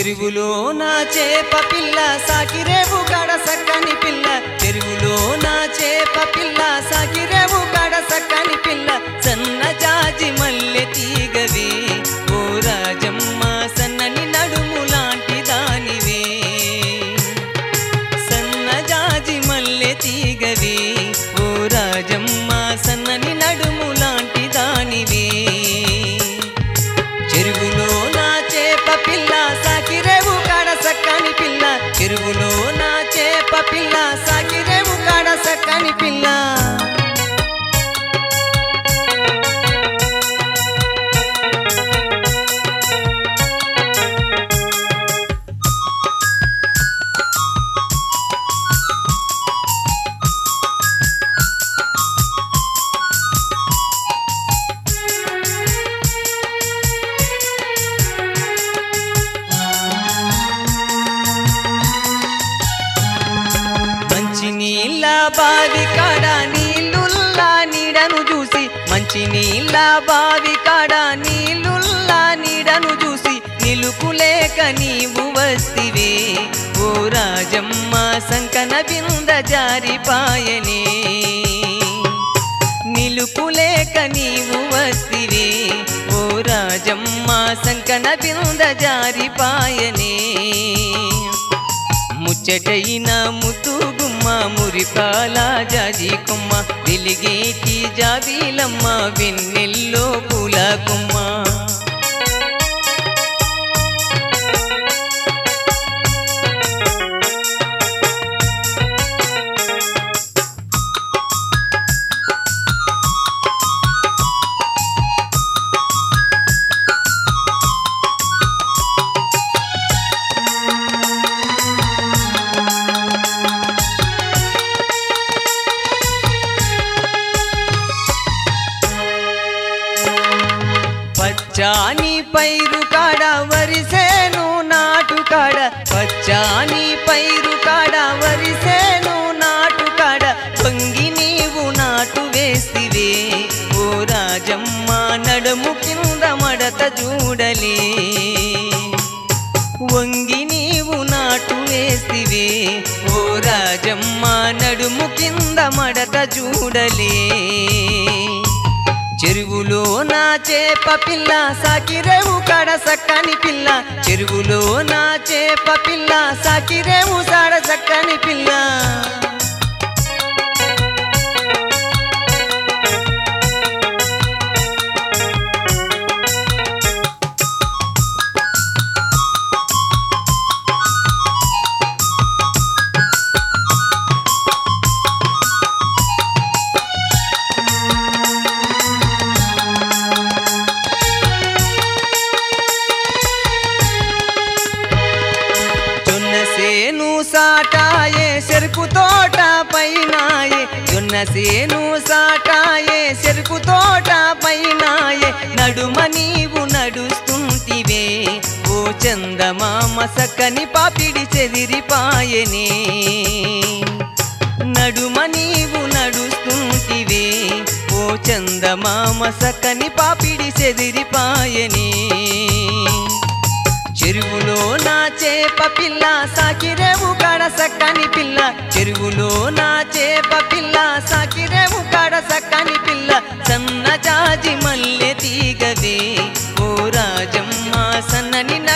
చెరువులో నా చేప పిల్ల సాకిరేవు కాడ సక్కని పిల్ల చెరువులో నా చేప పిల్ల సాకిరేవు కాడ సక్కని పిల్ల సన్న జాజి మల్లె తీగవే ఓ రాజమ్మ సన్నని నడుము లాంటి దానివే సన్న జాజి మల్లె తీగవే ఓ రాజమ్మ సన్నని నడుము లాంటి దానివే చెరువులో నా చేప పిల్ల సాకిరేవు కాడ సక్కని పిల్ల చెరువులో నా చేప పిల్ల సాకిరేవు కాడ సక్కని పిల్ల మంచి నీళ్ళ బావి కాడ నీళ్ళుల్లా నీడను చూసి మంచి నీళ్ళ బావి కాడ నీళ్ళుల్లా నీడను చూసి నిలుపులేక నీవు వస్తివే ఓ రాజమ్మ సంకన బింద జారిపాయనే నిలుపులేక నీవు వస్తివే ఓ రాజమ్మ సంకన బింద జారిపాయనే ముచ్చటైన ముత్తు గుమ్మ మురిపాల జాజి కొమ్మ వెలిగేటి జాబీలమ్మ వెన్నెల్లో పూల కొమ్మ పచ్చాని పైరు కాడ వరిసేను నాటు కాడ పచ్చాని పైరు కాడ వరిసేను నాటు కాడ పొంగి నీవు నాటు వేసివే ఓ రాజమ్మ నడుము కింద మడత చూడలే వంగి నీవు నాటు వేసివే ఓ రాజమ్మ నడుము కింద మడత చూడలే చెరువులో నా చేప పిల్ల సాకిరేవు కాడ సక్కని పిల్ల చెరువులో నా చేప పిల్ల సాకిరేవు సాడ సక్కని పిల్ల జొన్న సేను సాటాయే చెరుకు తోట పైనాయే జొన్న సేను సాటాయే చెరుకు తోట పైనాయే నడుమ నీవు నడుస్తుంటివే ఓ చందమామ సక్కని పాపిడి చెదిరిపాయనే నడుమ నీవు నడుస్తుంటివే ఓ చందమామ సక్కని పాపిడి చెదిరిపాయనే చెరువులో నా చేప పిల్ల సాకిరేవు కాడ సక్కని పిల్ల చెరువులో నా చేప పిల్ల సాకిరేవు కాడ సక్కని పిల్ల సన్న జాజి మల్లె తీగవే ఓ రాజమ్మ సన్నని